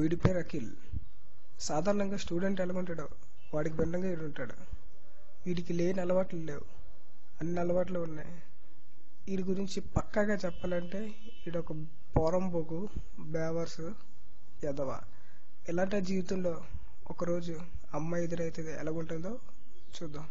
వీడి పేరు అఖిల్ సాధారణంగా స్టూడెంట్ ఎలాగుంటాడో వాడికి భిన్నంగా వీడు ఉంటాడు వీడికి లేని అలవాట్లు లేవు అన్ని అలవాట్లు ఉన్నాయి వీడి గురించి పక్కాగా చెప్పాలంటే వీడు ఒక పోరంబోకు బేవర్స్ ఎదవ ఇలాంటి జీవితంలో ఒకరోజు అమ్మాయి ఎదురైతే ఎలాగుంటుందో చూద్దాం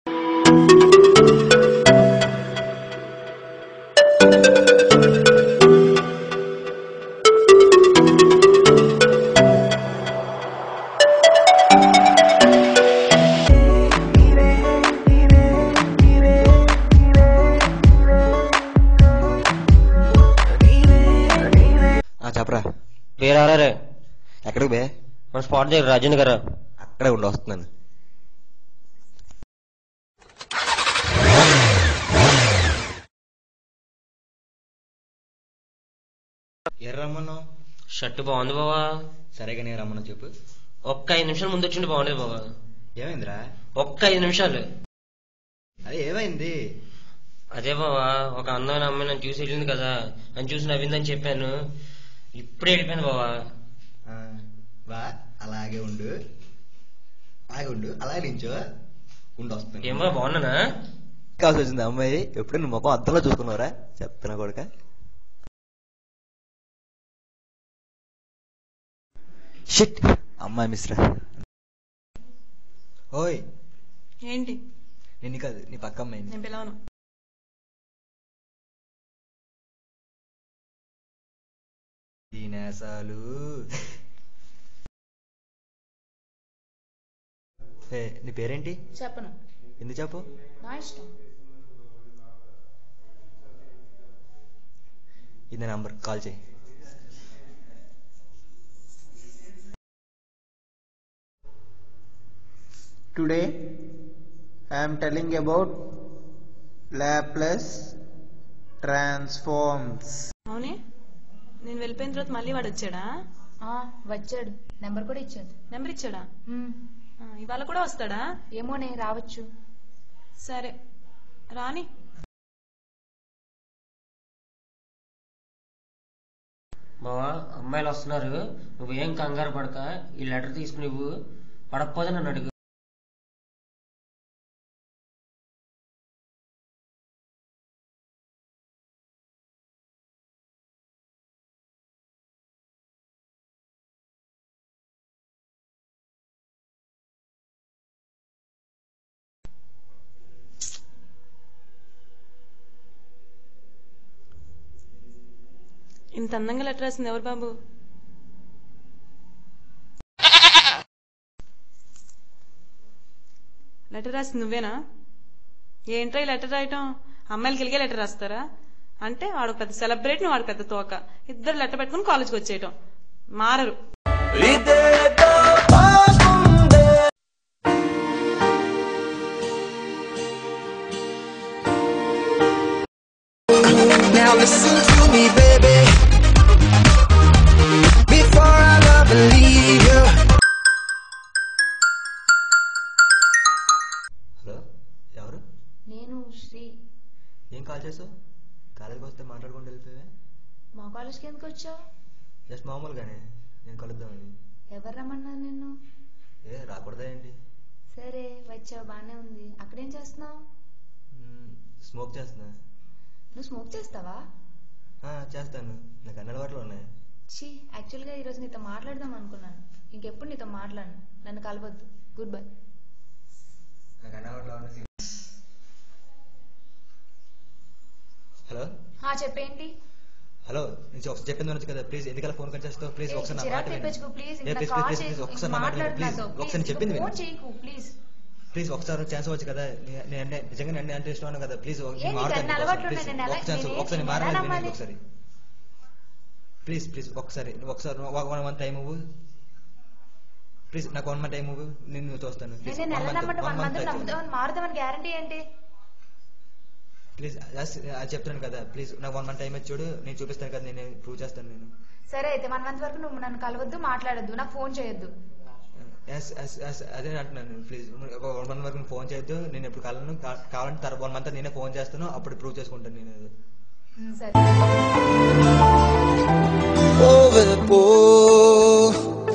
ఆ చెప్పరా వేరారే ఎక్కడికి బే మన స్పాట్ దగ్గర రాజేంద్ర గారు అక్కడే ఉండి వస్తున్నాను ఎర్ర రమ్మన్నావు షర్ట్ బాగుంది బావా సరేగా నేను రమ్మన్నా చెప్పు ఒక్క ఐదు నిమిషాలు ముందు వచ్చింది బాగుండేది బావా ఏమైందిరా ఒక్క ఐదు నిమిషాలు అదే ఏమైంది అదే బావా ఒక అందమైన అమ్మాయి నన్ను చూసి వెళ్ళింది కదా నన్ను చూసి నవ్విందని చెప్పాను ఇప్పుడే వెళ్ళిపోయాను బావా ఆ, వా అలాగే ఉండు అలాగే ఉండు అలాగే నించో ఉండి వస్తాను ఏం బావ బాగున్నానా కావాల్సి వచ్చింది అమ్మాయి ఎప్పుడు నువ్వు ముఖం అద్దంలో చూసుకున్నావురా చెప్తున్నా కొడుక షిట్ అమ్మాయి మిశ్రా ఓయ్ ఏంటి నిన్ను కాదు నీ పక్క అమ్మాయిని నేను పిలవను ఈ నేసాలు ఏ, నీ పేరేంటి చెప్పను ఎందుకు చెప్పు నా ఇష్టం ఇది నంబర్ కాల్ చేయి Today I am telling about Laplace transforms. అవునే నేను వెళ్ళిపోయిన తర్వాత మళ్ళీ వాడు వచ్చాడా ఆ, వచ్చాడు నెంబర్ కూడా ఇచ్చాడు నెంబర్ ఇచ్చాడా మ్, ఆ, ఇవాళ కూడా వస్తాడా ఏమోనే రావచ్చు సరే రాని బావా అమ్మాయిలు వస్తున్నారు నువ్వేం కంగారు పడక ఈ లెటర్ తీసుకుని నువ్వు పడకపోతే నన్ను అడుగు ఇంత అందంగా లెటర్ రాసింది ఎవరు బాబు లెటర్ రాసింది నువ్వేనా ఏంట్రా ఈ లెటర్ రాయటం అమ్మాయిలకి వెళ్ళగే లెటర్ రాస్తారా అంటే వాడు పెద్ద సెలబ్రిటీ వాడు పెద్ద తోక ఇద్దరు లెటర్ పెట్టుకుని కాలేజ్కి వచ్చేయటం మారరు Now listen to me, baby. Before I love and leave you. Hello ఎవరు నేను శ్రీ ఏం కాల్ చేసావు కాలేజీకి వస్తే మాట్లాడుకుంటూ వెళ్ళిపోయావే మా కాలేజ్కి ఎందుకు వచ్చావు జస్ట్ మామూలుగానే నేను కలుద్దామని ఎవరు రమ్మన్నారు నిన్ను ఏ రాకూడదా ఏంటి సరే వచ్చావు బానే ఉంది అక్కడేం చేస్తున్నావు మ్మ్, స్మోక్ చేస్తున్నా నువ్వు స్మోక్ చేస్తావా ఆ, చేస్తాను నాకు అన్ని అలవాట్లు ఉన్నాయి ఛీ యాక్చువల్గా ఈరోజు నీతో మాట్లాడదాం అనుకున్నాను ఇంకెప్పుడు నీతో మాట్లాడను నన్ను కలవద్దు గుడ్ బై నాకు అన్ని అలవాట్లు ఉన్నాయి హలో హా చెప్పేంటి హలో నేను ఒకసారి చెప్పింది వినొచ్చు కదా ప్లీజ్ ఎందుకలా ఫోన్ కట్ చేస్తావు ప్లీజ్ ఏ, ఒకసారి నా మాట చిరాకు విను. తెప్పించుకో ప్లీజ్ ఏ, ఇంకా ప్లీజ్ కాల్ ప్లీజ్ చేయకు ప్లీజ్ ఒకసారి నా మాట విను. ప్లీజ్ మాట్లాడుతున్నాను ఒకసారి నేను చెప్పింది ఫోన్ విను చేయకు ప్లీజ్ ప్లీజ్ ఒకసారి ఛాన్స్ అవ్వచ్చు కదా నే- నేను అంటే నిజంగా నేను అంటే ఇష్టం అన్నాను కదా ప్లీజ్ ఒక- ఏ, నేను నీకు మాట్లాడతాను అన్ని నీకోసం. అలవాట్లు ప్లీజ్ ఉన్నాయి, నేను ఒక ఎలా- ఛాన్స్ నేను ఒకసారి ఎలా మాట్లాడాలి నమ్మాలి? ఒకసారి ప్లీజ్ ప్లీజ్ ఒకసారి నువ్వు ఒకసారి వన్ మంత్ టైం ఇవ్వు ప్లీజ్ నాకు వన్ మంత్ టైం ఇవ్వు నేను నువ్వు చూస్తాను ప్లీజ్ నేను వన్ ఎలా మంత్ నమ్మంటే వన్ వన్ మంత్ మంత్ నమ్ముతామని మారుతామని గ్యారంటీ ఏంటి ప్లీజ్ అది చెప్తాను కదా ప్లీజ్ నాకు వన్ మంత్ టైం ఇచ్చి చూడు నేను చూపిస్తాను కదా నేను ప్రూవ్ చేస్తాను నేను సరే అయితే వన్ మంత్ వరకు నువ్వు నన్ను కలవద్దు మాట్లాడొద్దు నాకు ఫోన్ చేయొద్దు ఎస్ ఎస్ ఎస్ అదే అంటున్నాను ప్లీజ్ వన్ మంత్ వరకు ఫోన్ చేయొద్దు నేను ఎప్పుడు కలను కా- కావాలంటే తర్వాత వన్ మంత్ నేనే ఫోన్ చేస్తాను అప్పుడు ప్రూవ్ చేసుకుంటాను నేను అది ఉమ్, సరే Over the pool.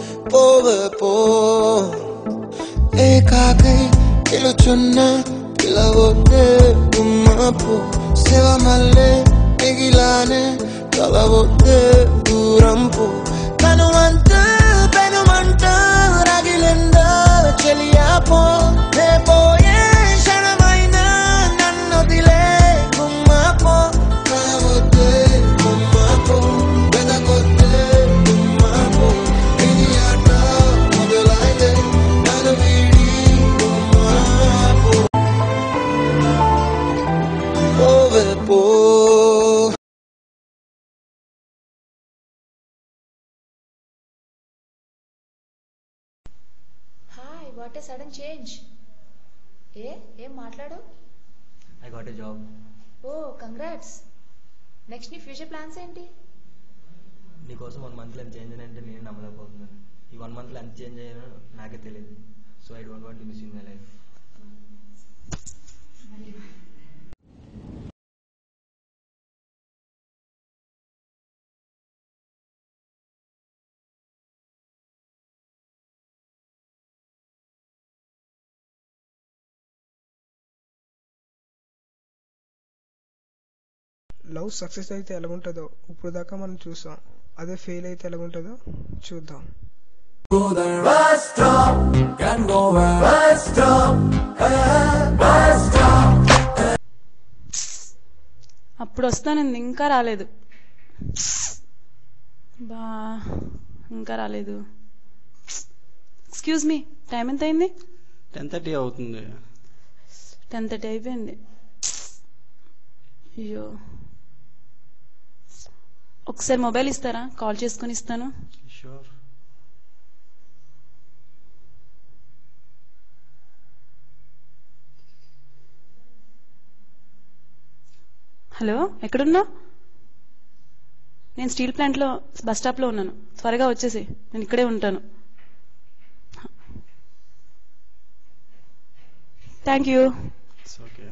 ఎక్కడున్నా పిలవొద్దే గుమ్మపు శివ మల్లె మిగిలానే కలవొద్దే దూరం పో కనుమంత పెనుమంట రగిలిందా చెలియా పో నే పోయే క్షణమైన నన్నొదిలే గుమ్మపో కలవొద్దే గుమ్మపో వెదకొద్దే గుమ్మపో ఇది ఆట మొదలైతే నన్ను వీడి గుమ్మపో పోవే పో hi what a sudden change ఏ ఏం మాట్లాడు I got a job oh congrats next నీ ఫ్యూచర్ ప్లాన్స్ ఏంటి నీకోసం వన్ మంత్లో ఎంత చేంజ్ అంటే నేను నమ్మలేకపోతున్నాను ఈ వన్ మంత్లో ఎంత చేంజ్ అయ్యానో నాకే తెలియదు so I don't want to miss in my life love success అయితే ఎలాగుంటుందో ఇప్పుడు దాకా మనం చూసాం అదే ఫెయిల్ అయితే ఎలాగుంటుందో చూద్దాం to the bus stop, can go where bus stop, eh, bus stop. అప్పుడు వస్తానంది ఇంకా రాలేదు బా ఇంకా రాలేదు ఎక్స్క్యూజ్ మీ టైం ఎంత అయింది టెన్ థర్టీ అవుతుంది టెన్ థర్టీ అయిపోయింది అయ్యో ఒకసారి మొబైల్ ఇస్తారా కాల్ చేసుకొని ఇస్తాను షూర్ హలో ఎక్కడున్నా నేను స్టీల్ ప్లాంట్లో బస్ స్టాప్లో ఉన్నాను త్వరగా వచ్చేసి నేను ఇక్కడే ఉంటాను థ్యాంక్ యూ ఇట్స్ ఓకే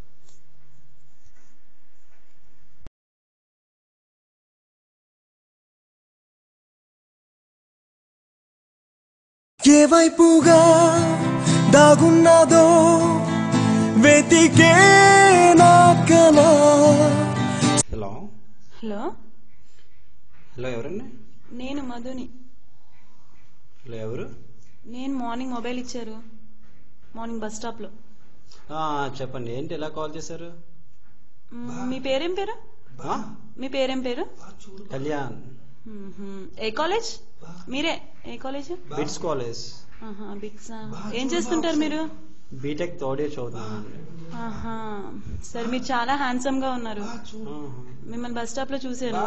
ఏ వైపుగా దాగున్నదో వెతికే నా కల హలో హలో హలో ఎవరండి నేను మధుని హలో ఎవరు నేను మార్నింగ్ మొబైల్ ఇచ్చారు మార్నింగ్ బస్ స్టాప్లో ఆ, చెప్పండి ఏంటి ఎలా కాల్ చేశారు మ్, మీ పేరేం పేరు ఆ? మీ పేరేం పేరు కళ్యాణ్ మ్మ్హ్మ్. ఏ కాలేజ్ మీరే ఏ కాలేజ్ బిట్స్ కాలేజ్ ఆహా, బిట్సా ఏం చేస్తుంటారు మీరు బీటెక్ థర్డ్ ఇయర్ చదువుతున్నానండి ఆహా సరే మీరు చాలా హ్యాండ్సమ్ గా ఉన్నారు ఆహా. మిమ్మల్ని బస్ స్టాప్ లో చూసాను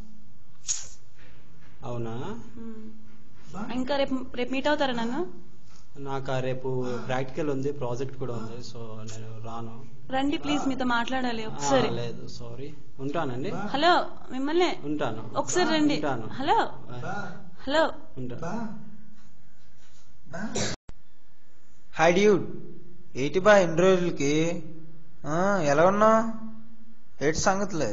అవునా మ్. ఇంకా రేపు రేపు మీట్ అవుతారా నన్ను నాకు ఆ రేపు ప్రాక్టికల్ ఉంది ప్రాజెక్ట్ కూడా ఉంది సో నేను రాను రండి ప్లీజ్ మీతో మాట్లాడాలి ఆ, ఒకసారి లేదు సారీ ఉంటానండి హలో మిమ్మల్ని ఉంటాను ఒకసారి రండి ఉంటాను హలో హలో ఉంటాను హాయ్ డ్యూడ్ ఏంటి బా ఎన్ని రోజులకి ఆ, ఎలా ఉన్నావు ఏంటి సంగతులు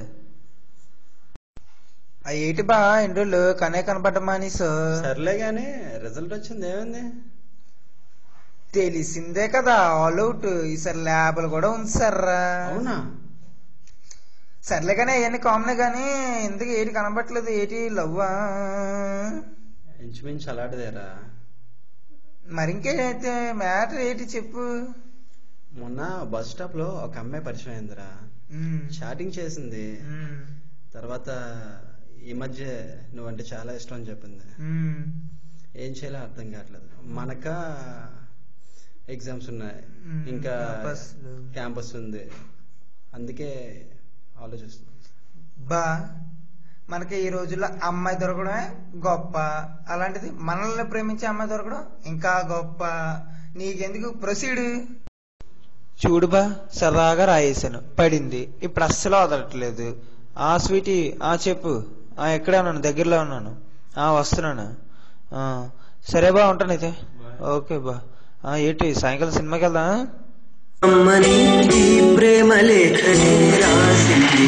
ఆ ఏంటి బా ఎన్ని రోజులు కనే కనపడ్డ మానేసు సర్లే గానీ రిజల్ట్ వచ్చింది ఏమైంది తెలిసిందే కదా ఆల్ అవుట్ ఈసారి ల్యాబ్లు కూడా ఉంది సర్రా అవునా సర్లే కానీ అవన్నీ కామనే కానీ ఎందుకు ఏటి కనబట్టలేదు ఏటి లవ్వా ఇంచుమించు అలాంటిదేరా మరి ఇంకేంటి మ్యాటర్ ఏంటి చెప్పు మొన్న బస్ స్టాప్ లో ఒక అమ్మాయి పరిచయం అయిందిరా ఉమ్, చాటింగ్ చేసింది ఉమ్, తర్వాత ఈ మధ్య నువ్వంటే చాలా ఇష్టం అని చెప్పింది ఉమ్. ఏం చేయాలో అర్థం కావట్లేదు మనక ఎగ్జామ్స్ ఉన్నాయి మ్మ్. ఇంకా క్యాంపస్లు. క్యాంపస్ ఉంది అందుకే ఆలోచిస్తున్నాను బా మనకి ఈ రోజుల్లో అమ్మాయి దొరకడమే గొప్ప అలాంటిది మనల్ని ప్రేమించే అమ్మాయి దొరకడం ఇంకా గొప్ప నీకెందుకు ప్రొసీడ్ చూడు బా సరదాగా రాయేసాను పడింది ఇప్పుడు అస్సలు వదలట్లేదు ఆ స్వీటీ ఆ చెప్పు ఆ ఎక్కడే ఉన్నాను దగ్గరలో ఉన్నాను ఆ వస్తున్నాను ఆ, సరే బా ఉంటాను అయితే ఓకే బా ఆ, ఏంటి సాయంకాలం సినిమాకి వెళ్దా అమ్మని ఈ ప్రేమ లేఖనే రాసింది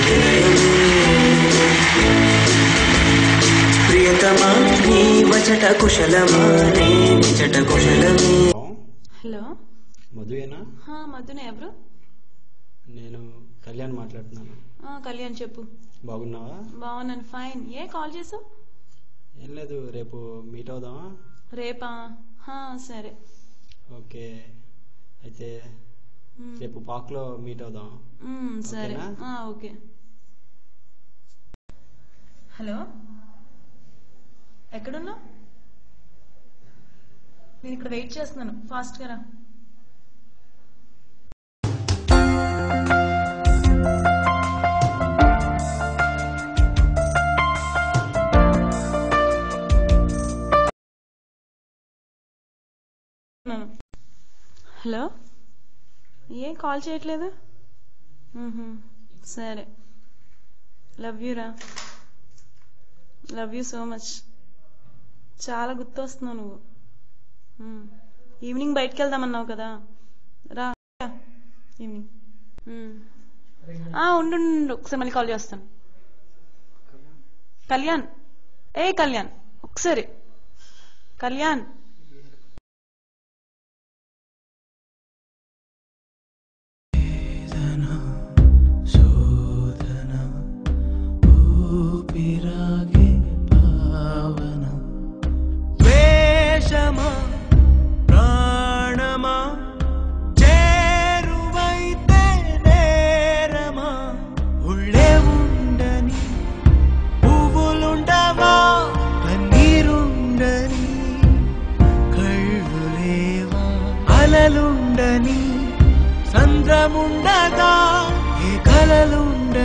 ప్రియతమా నీ వచట కుశలమా నే నిచట కుశలమే హలో మధుయేనా హా, మధునే ఎవరు నేను కళ్యాణ్ మాట్లాడుతున్నాను ఆ, కళ్యాణ్ చెప్పు బాగున్నావా బాగున్నాను ఫైన్ ఏ కాల్ చేసావు ఏం లేదు రేపు మీట్ అవుదామా రేపా హా, సరే ఓకే అయితే మ్. రేపు పార్క్లో మీట్ అవుదాం మ్, సరే ఓకేనా? ఆ, ఓకే హలో ఎక్కడున్నావు నేను ఇక్కడ వెయిట్ చేస్తున్నాను ఫాస్ట్గా రా హలో ఏం కాల్ చేయట్లేదు మ్హూ. సరే లవ్ యూ రా లవ్ యూ సో మచ్ చాలా గుర్తొస్తున్నావు నువ్వు మ్. ఈవినింగ్ బయటకు వెళ్దామన్నావు కదా రా ఈవినింగ్ మ్. ఆ, ఉండు ఉండు, ఉండు ఒకసారి మళ్ళీ కాల్ చేస్తాను కళ్యాణ్ ఏ కళ్యాణ్ ఒకసారి కళ్యాణ్ ఊపిరాగే పావన వేషమా ప్రాణమా చేరువైతే నేరమా ఉళ్ళే ఉండని పువ్వులుండవా కన్నీరుండని కళ్ళు లేవా అలలుండని సంద్రముండగా ఏ కలలుండ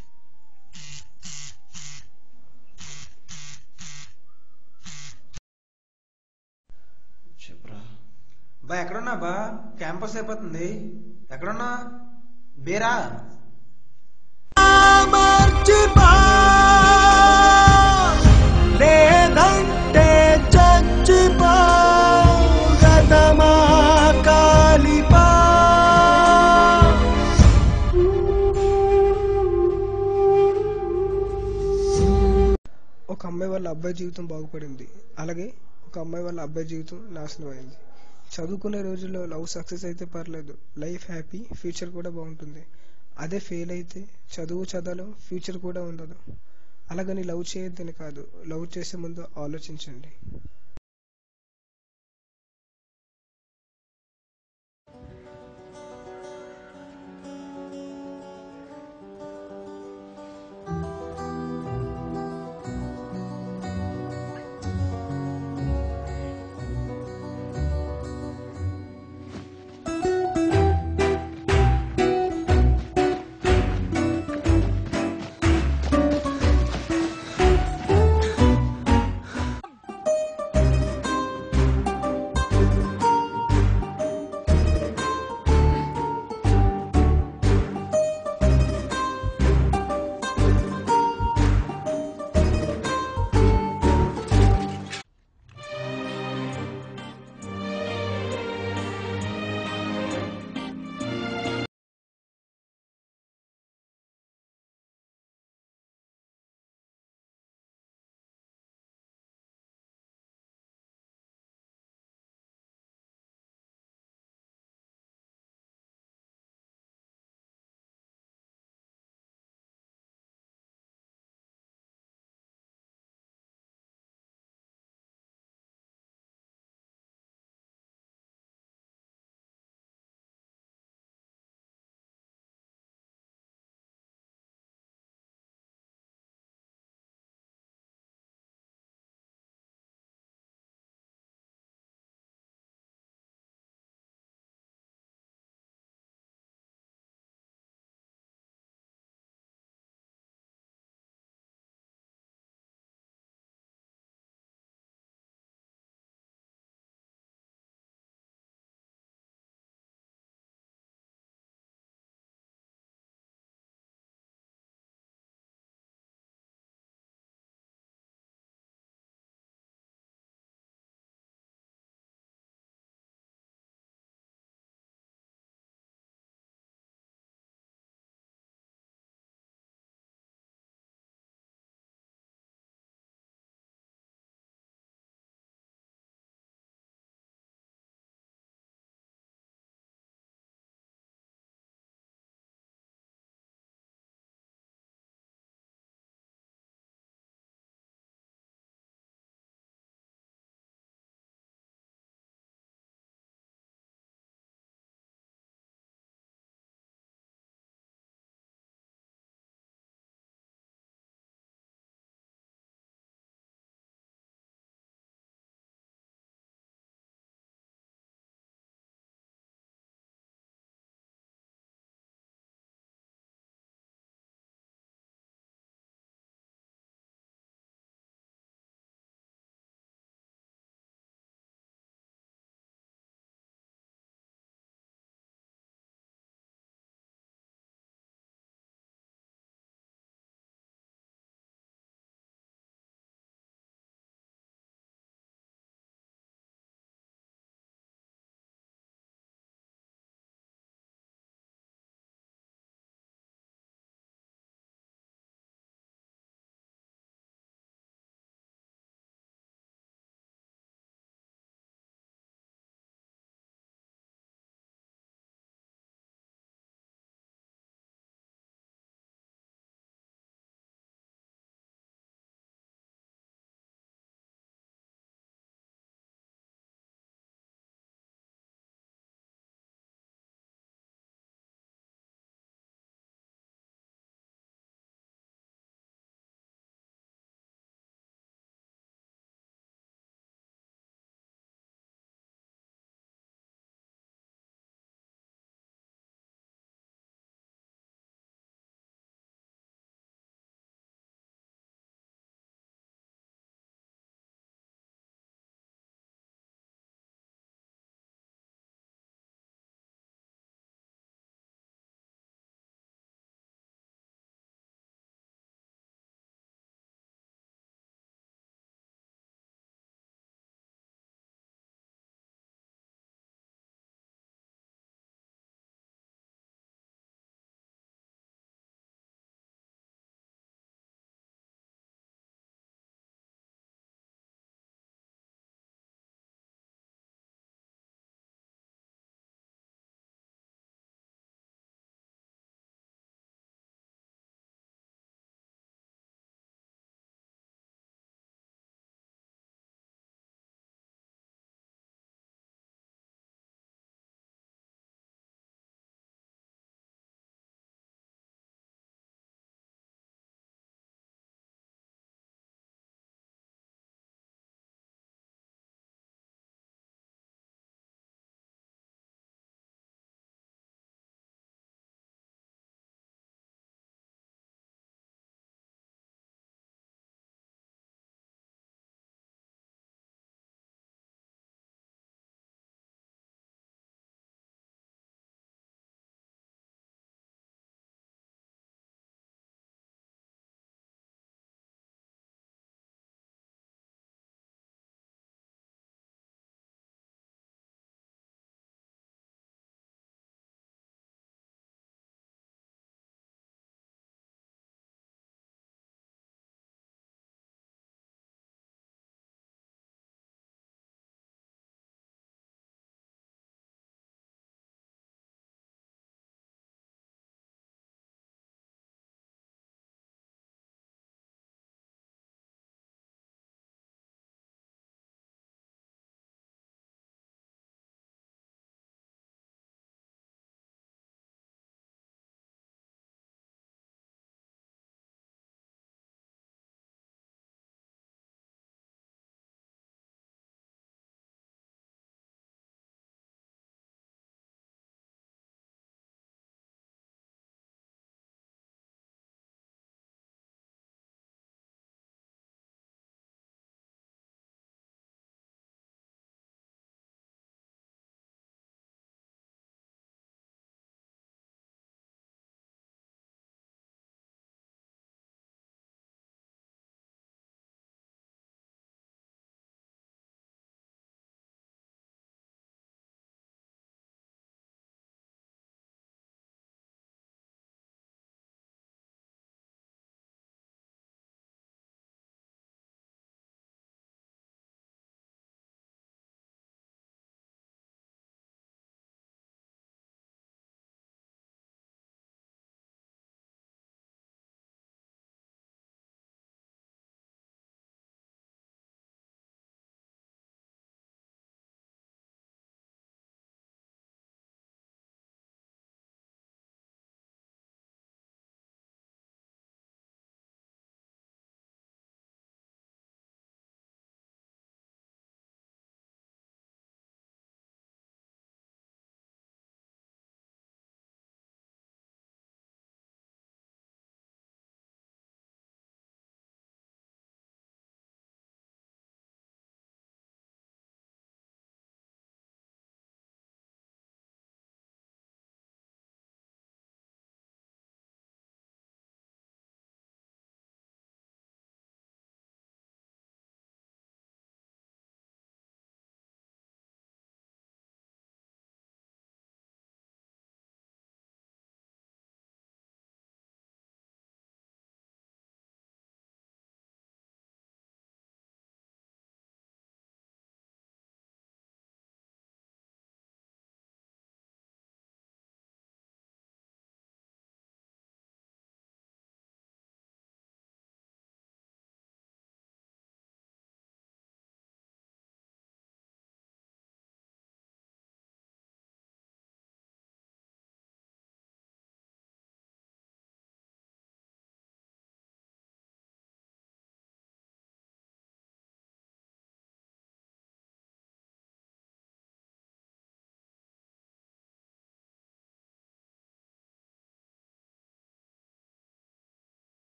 చెప్పరా బా ఎక్కడున్నా బా క్యాంపస్ అయిపోతుంది ఎక్కడున్నా బేరా మర్చిపో లేదంటే చచ్చిపో గతమా కాలిపో ఒక అమ్మాయి వాళ్ళ అబ్బాయి జీవితం బాగుపడింది అలాగే ఒక అమ్మాయి వాళ్ళ అబ్బాయి జీవితం నాశనం అయింది చదువుకునే రోజుల్లో లవ్ సక్సెస్ అయితే పర్లేదు లైఫ్ హ్యాపీ ఫ్యూచర్ కూడా బాగుంటుంది అదే ఫెయిల్ అయితే చదువు చదవడం ఫ్యూచర్ కూడా ఉండదు అలాగని లవ్ చేయొద్దని కాదు లవ్ చేసే ముందు ఆలోచించండి